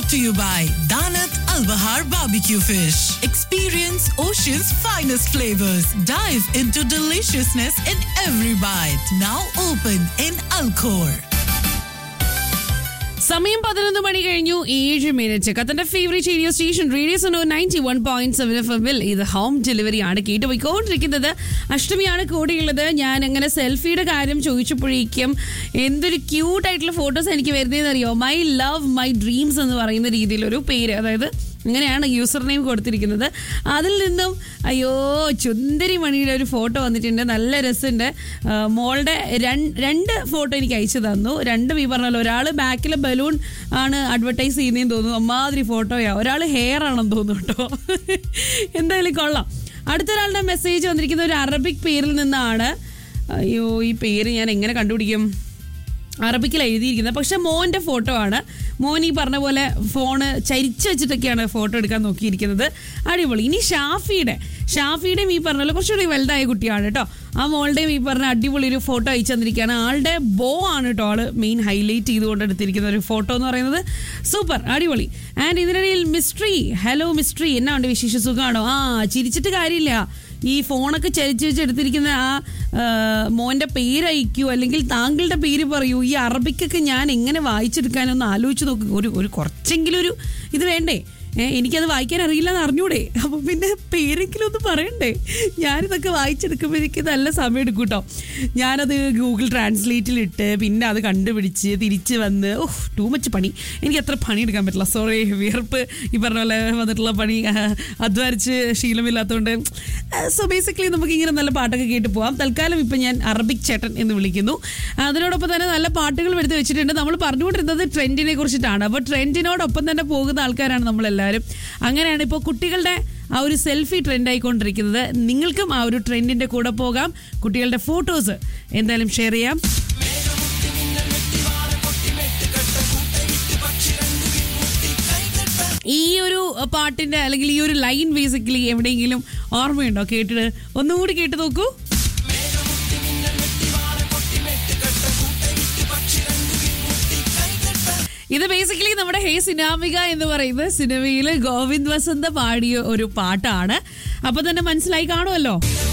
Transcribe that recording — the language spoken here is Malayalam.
brought to you by Danat Al Bahar Barbecue Fish. Experience Ocean's finest flavors. Dive into deliciousness in every bite. Now open in Alcor. സമയം പതിനൊന്ന് മണി കഴിഞ്ഞു ഏഴ് മിനിറ്റ് കത്തന്റെ favourite radio station radio Sono ninety one point seven F എമ്മിൽ ഇത് ഹോം ഡെലിവറി ആണ് കേട്ട് പോയിക്കൊണ്ടിരിക്കുന്നത് അഷ്ടമിയാണ് കൂടെയുള്ളത് ഞാൻ അങ്ങനെ സെൽഫിയുടെ കാര്യം ചോദിച്ചപ്പോഴേക്കും എന്തൊരു ക്യൂട്ട് ആയിട്ടുള്ള ഫോട്ടോസ് എനിക്ക് വരുന്നതെന്ന് അറിയോ മൈ ലവ് മൈ ഡ്രീംസ് എന്ന് പറയുന്ന രീതിയിലൊരു പേര് അതായത് ഇങ്ങനെയാണ് യൂസർ നെയിം കൊടുത്തിരിക്കുന്നത് അതിൽ നിന്നും അയ്യോ ചുന്ദരി മണിയുടെ ഒരു ഫോട്ടോ വന്നിട്ടുണ്ട് നല്ല രസമുണ്ട് ആ, മോളുടെ രണ്ട് രണ്ട് ഫോട്ടോ എനിക്ക് അയച്ചു തന്നു രണ്ടും ഈ പറഞ്ഞല്ലോ ഒരാൾ ബാക്കിലെ ബലൂൺ ആണ് അഡ്വർടൈസ് ചെയ്യുന്നതെന്ന് തോന്നുന്നു അമ്മാതിരി ഫോട്ടോയാ ഒരാൾ ഹെയർ ആണെന്ന് തോന്നുന്നു കേട്ടോ എന്തായാലും കൊള്ളാം അടുത്തൊരാളുടെ മെസ്സേജ് വന്നിരിക്കുന്ന ഒരു അറബിക് പേരിൽ നിന്നാണ് അയ്യോ ഈ പേര് ഞാൻ എങ്ങനെ കണ്ടുപിടിക്കും അറബിക്കിൽ എഴുതിയിരിക്കുന്നത് പക്ഷെ മോൻ്റെ ഫോട്ടോ ആണ് മോൻ ഈ പറഞ്ഞ പോലെ ഫോണ് ചരിച്ച് വെച്ചിട്ടൊക്കെയാണ് ഫോട്ടോ എടുക്കാൻ നോക്കിയിരിക്കുന്നത് അടിപൊളി ഇനി ഷാഫിയുടെ ഷാഫിയുടെയും ഈ പറഞ്ഞ പോലെ കുറച്ചുകൂടി വലുതായ കുട്ടിയാണ് കേട്ടോ ആ മോളുടെയും ഈ പറഞ്ഞ അടിപൊളി ഒരു ഫോട്ടോ അയച്ചു തന്നിരിക്കുകയാണ് ആളുടെ ബോ ആണ് കേട്ടോ ആള് മെയിൻ ഹൈലൈറ്റ് ചെയ്തുകൊണ്ട് എടുത്തിരിക്കുന്ന ഒരു ഫോട്ടോ എന്ന് പറയുന്നത് സൂപ്പർ അടിപൊളി ആൻഡ് ഇതിനിടയിൽ മിസ്ട്രി ഹലോ മിസ്ട്രി എന്നാ ഉണ്ട് വിശേഷ സുഖമാണോ ആ ചിരിച്ചിട്ട് കാര്യമില്ല ഈ ഫോണൊക്കെ ചരിച്ച് വെച്ച് എടുത്തിരിക്കുന്ന ആ ആ, മോന്റെ പേര് അയക്കൂ അല്ലെങ്കിൽ താങ്കളുടെ പേര് പറയൂ ഈ അറബിക്കൊക്കെ ഞാൻ എങ്ങനെ വായിച്ചെടുക്കാനൊന്ന് ആലോചിച്ച് നോക്ക് ഒരു ഒരു കുറച്ചെങ്കിലും ഒരു ഇത് വേണ്ടേ ഏ, എനിക്കത് വായിക്കാൻ അറിയില്ല എന്ന് അറിഞ്ഞൂടെ അപ്പം പിന്നെ പേരെങ്കിലും ഒന്ന് പറയണ്ടേ ഞാനിതൊക്കെ വായിച്ചെടുക്കുമ്പോഴേക്ക് നല്ല സമയം എടുക്കും കേട്ടോ ഞാനത് ഗൂഗിൾ ട്രാൻസ്ലേറ്റിൽ ഇട്ട് പിന്നെ അത് കണ്ടുപിടിച്ച് തിരിച്ച് വന്ന് ഓഹ് ടൂ മച്ച് പണി എനിക്ക് അത്ര പണി എടുക്കാൻ പറ്റില്ല സോറി വിയർപ്പ് ഈ പറഞ്ഞ പോലെ വന്നിട്ടുള്ള പണി ആ, അധ്വാനിച്ച് ശീലമില്ലാത്തതുകൊണ്ട് സോ ബേസിക്കലി നമുക്ക് ഇങ്ങനെ നല്ല പാട്ടൊക്കെ കേട്ട് പോവാം തൽക്കാലം ഇപ്പം ഞാൻ അറബിക് ചേട്ടൻ എന്ന് വിളിക്കുന്നു അതിനോടൊപ്പം തന്നെ നല്ല പാട്ടുകൾ എടുത്ത് വെച്ചിട്ടുണ്ട് നമ്മൾ പറഞ്ഞുകൊണ്ടിരുന്നത് ട്രെൻഡിനെ കുറിച്ചിട്ടാണ് അപ്പോൾ ട്രെൻഡിനോടൊപ്പം തന്നെ പോകുന്ന ആൾക്കാരാണ് നമ്മളെല്ലാവരും അങ്ങനെയാണ് ഇപ്പോൾ കുട്ടികളുടെ ആ ഒരു സെൽഫി ട്രെൻഡ് ആയിക്കൊണ്ടിരിക്കുന്നത് നിങ്ങൾക്കും ആ ഒരു ട്രെൻഡിന്റെ കൂടെ പോകാം കുട്ടികളുടെ ഫോട്ടോസ് എന്തായാലും ഷെയർ ചെയ്യാം ഈ ഒരു പാട്ടിന്റെ അല്ലെങ്കിൽ ഈ ഒരു ലൈൻ ബേസിക്കലി എവിടെയെങ്കിലും ഓർമ്മയുണ്ടോ കേട്ടിട്ട് ഒന്നുകൂടി കേട്ട് നോക്കൂ ഇത് ബേസിക്കലി നമ്മുടെ ഹേ സിനാമിക എന്ന് പറയുന്ന സിനിമയിൽ ഗോവിന്ദ് വസന്ത പാടിയ ഒരു പാട്ടാണ് അപ്പൊ തന്നെ മനസ്സിലായി കാണുമല്ലോ